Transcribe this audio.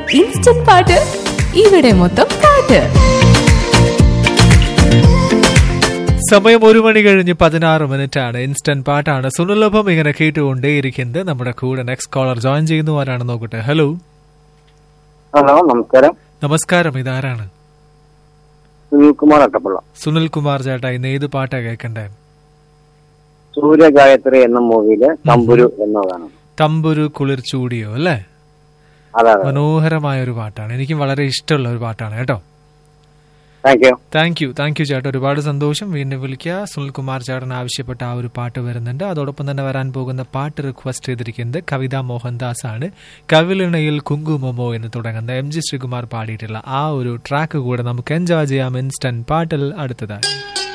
instant പാട്ട് ഇവിടെ മൊത്തം പാട്ട് സമയം ഒരു മണി കഴിഞ്ഞ് പതിനാറ് മിനിറ്റ് ആണ് ഇൻസ്റ്റന്റ് പാട്ടാണ് സുനിലൊപ്പം ഇങ്ങനെ കേട്ടുകൊണ്ടേയിരിക്കുന്നത് നമ്മുടെ കൂടെ നെക്സ്റ്റ് കോളർ ജോയിൻ ചെയ്യുന്നു ആരാണ് നോക്കട്ടെ ഹലോ ഹലോ നമസ്കാരം നമസ്കാരം ഇതാരാണ് സുനിൽകുമാർ അട്ടപ്പള്ള സുനിൽ കുമാർ ചേട്ടാ ഇന്ന് ഏത് പാട്ടാ കേൾക്കണ്ടേ സൂര്യഗായത്രി എന്ന മൂവിയില് തമ്പുരു എന്നതാണ് തമ്പുരു കുളിർ ചൂടിയോ അല്ലേ അതെ അതെ മനോഹരമായ ഒരു പാട്ടാണ് എനിക്കും വളരെ ഇഷ്ടമുള്ള ഒരു പാട്ടാണ് കേട്ടോ thank you thank you thank you ചേട്ടാ ഒരുപാട് സന്തോഷം വീണ്ടും വിളിക്കുക സുനിൽ കുമാർ ചേട്ടൻ ആവശ്യപ്പെട്ട ആ ഒരു പാട്ട് വരുന്നുണ്ട് അതോടൊപ്പം തന്നെ വരാൻ പോകുന്ന പാട്ട് റിക്വസ്റ്റ് ചെയ്തിരിക്കുന്നത് കവിത മോഹൻദാസ് ആണ് കവിളിണയിൽ കുങ്കുമമോ എന്ന് തുടങ്ങുന്ന എം ജി ശ്രീകുമാർ പാടിയിട്ടുള്ള ആ ഒരു ട്രാക്ക് കൂടെ നമുക്ക് എൻജോയ് ചെയ്യാം ഇൻസ്റ്റന്റ് പാട്ടിൽ അടുത്തതായി